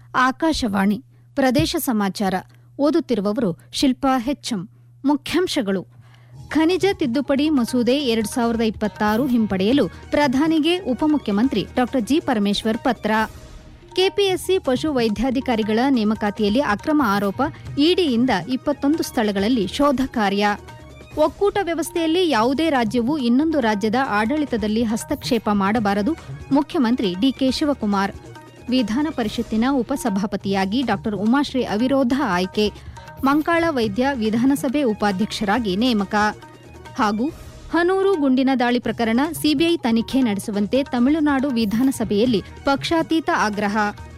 ಆಕಾಶವಾಣಿ ಪ್ರದೇಶ ಸಮಾಚಾರ ಓದುತ್ತಿರುವವರು ಶಿಲ್ಪಾ ಹೆಚ್ಎಂ ಮುಖ್ಯಾಂಶಗಳು ಖನಿಜ ತಿದ್ದುಪಡಿ ಮಸೂದೆ ಎರಡು ಸಾವಿರದ ಇಪ್ಪತ್ತಾರು ಹಿಂಪಡೆಯಲು ಪ್ರಧಾನಿಗೆ ಉಪಮುಖ್ಯಮಂತ್ರಿ ಡಾ ಜಿ ಪರಮೇಶ್ವರ್ ಪತ್ರ ಕೆಪಿಎಸ್ಸಿ ಪಶು ವೈದ್ಯಾಧಿಕಾರಿಗಳ ನೇಮಕಾತಿಯಲ್ಲಿ ಅಕ್ರಮ ಆರೋಪ ಇಡಿಯಿಂದ ಇಪ್ಪತ್ತೊಂದು ಸ್ಥಳಗಳಲ್ಲಿ ಶೋಧ ಕಾರ್ಯ ಒಕ್ಕೂಟ ವ್ಯವಸ್ಥೆಯಲ್ಲಿ ಯಾವುದೇ ರಾಜ್ಯವು ಇನ್ನೊಂದು ರಾಜ್ಯದ ಆಡಳಿತದಲ್ಲಿ ಹಸ್ತಕ್ಷೇಪ ಮಾಡಬಾರದು ಮುಖ್ಯಮಂತ್ರಿ ಡಿಕೆ ಶಿವಕುಮಾರ್ ವಿಧಾನ ಪರಿಷತ್ತಿನ ಉಪಸಭಾಪತಿಯಾಗಿ ಡಾ ಉಮಾಶ್ರೀ ಅವಿರೋಧ ಆಯ್ಕೆ ಮಂಕಾಳ ವೈದ್ಯ ವಿಧಾನಸಭೆ ಉಪಾಧ್ಯಕ್ಷರಾಗಿ ನೇಮಕ ಹಾಗೂ ಹನೂರು ಗುಂಡಿನ ದಾಳಿ ಪ್ರಕರಣ ಸಿಬಿಐ ತನಿಖೆ ನಡೆಸುವಂತೆ ತಮಿಳುನಾಡು ವಿಧಾನಸಭೆಯಲ್ಲಿ ಪಕ್ಷಾತೀತ ಆಗ್ರಹ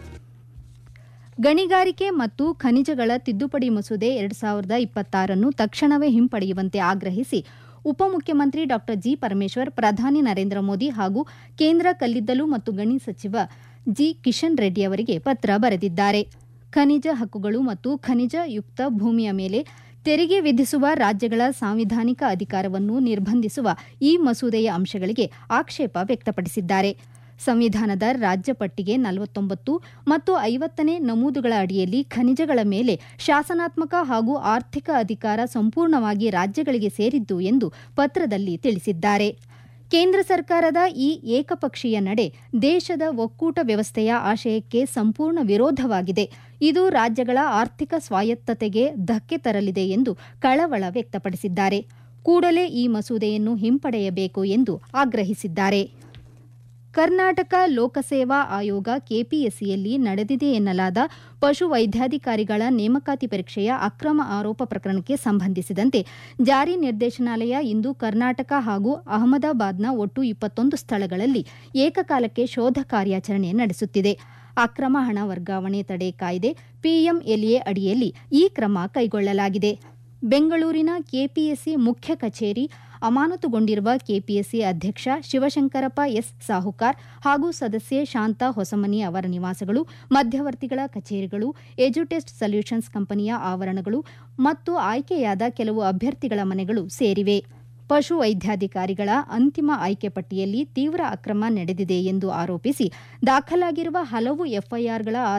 ಗಣಿಗಾರಿಕೆ ಮತ್ತು ಖನಿಜಗಳ ತಿದ್ದುಪಡಿ ಮಸೂದೆ ಎರಡು ಸಾವಿರದ ಇಪ್ಪತ್ತಾರನ್ನು ತಕ್ಷಣವೇ ಹಿಂಪಡೆಯುವಂತೆ ಆಗ್ರಹಿಸಿ ಉಪಮುಖ್ಯಮಂತ್ರಿ ಡಾ ಜಿ ಪರಮೇಶ್ವರ್ ಪ್ರಧಾನಿ ನರೇಂದ್ರ ಮೋದಿ ಹಾಗೂ ಕೇಂದ್ರ ಕಲ್ಲಿದ್ದಲು ಮತ್ತು ಗಣಿ ಸಚಿವ ಜಿ ಕಿಶನ್ ರೆಡ್ಡಿ ಅವರಿಗೆ ಪತ್ರ ಬರೆದಿದ್ದಾರೆ ಖನಿಜ ಹಕ್ಕುಗಳು ಮತ್ತು ಖನಿಜ ಯುಕ್ತ ಭೂಮಿಯ ಮೇಲೆ ತೆರಿಗೆ ವಿಧಿಸುವ ರಾಜ್ಯಗಳ ಸಾಂವಿಧಾನಿಕ ಅಧಿಕಾರವನ್ನು ನಿರ್ಬಂಧಿಸುವ ಈ ಮಸೂದೆಯ ಅಂಶಗಳಿಗೆ ಆಕ್ಷೇಪ ವ್ಯಕ್ತಪಡಿಸಿದ್ದಾರೆ ಸಂವಿಧಾನದ ರಾಜ್ಯ ಪಟ್ಟಿಗೆ ನಲವತ್ತೊಂಬತ್ತು ಮತ್ತು ಐವತ್ತನೇ ನಮೂದುಗಳ ಅಡಿಯಲ್ಲಿ ಖನಿಜಗಳ ಮೇಲೆ ಶಾಸನಾತ್ಮಕ ಹಾಗೂ ಆರ್ಥಿಕ ಅಧಿಕಾರ ಸಂಪೂರ್ಣವಾಗಿ ರಾಜ್ಯಗಳಿಗೆ ಸೇರಿದ್ದು ಎಂದು ಪತ್ರದಲ್ಲಿ ತಿಳಿಸಿದ್ದಾರೆ ಕೇಂದ್ರ ಸರ್ಕಾರದ ಈ ಏಕಪಕ್ಷೀಯ ನಡೆ ದೇಶದ ಒಕ್ಕೂಟ ವ್ಯವಸ್ಥೆಯ ಆಶಯಕ್ಕೆ ಸಂಪೂರ್ಣ ವಿರೋಧವಾಗಿದೆ ಇದು ರಾಜ್ಯಗಳ ಆರ್ಥಿಕ ಸ್ವಾಯತ್ತತೆಗೆ ಧಕ್ಕೆ ತರಲಿದೆ ಎಂದು ಕಳವಳ ವ್ಯಕ್ತಪಡಿಸಿದ್ದಾರೆ ಕೂಡಲೇ ಈ ಮಸೂದೆಯನ್ನು ಹಿಂಪಡೆಯಬೇಕು ಎಂದು ಆಗ್ರಹಿಸಿದ್ದಾರೆ ಕರ್ನಾಟಕ ಲೋಕಸೇವಾ ಆಯೋಗ ಕೆಪಿಎಸ್ಸಿಯಲ್ಲಿ ನಡೆದಿದೆ ಎನ್ನಲಾದ ಪಶು ವೈದ್ಯಾಧಿಕಾರಿಗಳ ನೇಮಕಾತಿ ಪರೀಕ್ಷೆಯ ಅಕ್ರಮ ಆರೋಪ ಪ್ರಕರಣಕ್ಕೆ ಸಂಬಂಧಿಸಿದಂತೆ ಜಾರಿ ನಿರ್ದೇಶನಾಲಯ ಇಂದು ಕರ್ನಾಟಕ ಹಾಗೂ ಅಹಮದಾಬಾದ್ನ ಒಟ್ಟು ಇಪ್ಪತ್ತೊಂದು ಸ್ಥಳಗಳಲ್ಲಿ ಏಕಕಾಲಕ್ಕೆ ಶೋಧ ಕಾರ್ಯಾಚರಣೆ ನಡೆಸುತ್ತಿದೆ ಅಕ್ರಮ ಹಣ ವರ್ಗಾವಣೆ ತಡೆ ಕಾಯ್ದೆ ಪಿಎಂಎಲ್ಎ ಅಡಿಯಲ್ಲಿ ಈ ಕ್ರಮ ಕೈಗೊಳ್ಳಲಾಗಿದೆ ಬೆಂಗಳೂರಿನ ಕೆಪಿಎಸ್ಸಿ ಮುಖ್ಯ ಕಚೇರಿ ಅಮಾನತುಗೊಂಡಿರುವ ಕೆಪಿಎಸ್ಸಿ ಅಧ್ಯಕ್ಷ ಶಿವಶಂಕರಪ್ಪ ಎಸ್ ಸಾಹುಕಾರ್ ಹಾಗೂ ಸದಸ್ಯೆ ಶಾಂತಾ ಹೊಸಮನಿ ಅವರ ನಿವಾಸಗಳು ಮಧ್ಯವರ್ತಿಗಳ ಕಚೇರಿಗಳು ಎಜುಟೆಸ್ಟ್ ಸೊಲ್ಯೂಷನ್ಸ್ ಕಂಪನಿಯ ಆವರಣಗಳು ಮತ್ತು ಆಯ್ಕೆಯಾದ ಕೆಲವು ಅಭ್ಯರ್ಥಿಗಳ ಮನೆಗಳು ಸೇರಿವೆ ಪಶು ವೈದ್ಯಾಧಿಕಾರಿಗಳ ಅಂತಿಮ ಆಯ್ಕೆ ಪಟ್ಟಿಯಲ್ಲಿ ತೀವ್ರ ಅಕ್ರಮ ನಡೆದಿದೆ ಎಂದು ಆರೋಪಿಸಿ ದಾಖಲಾಗಿರುವ ಹಲವು ಎಫ್ಐಆರ್ಗಳ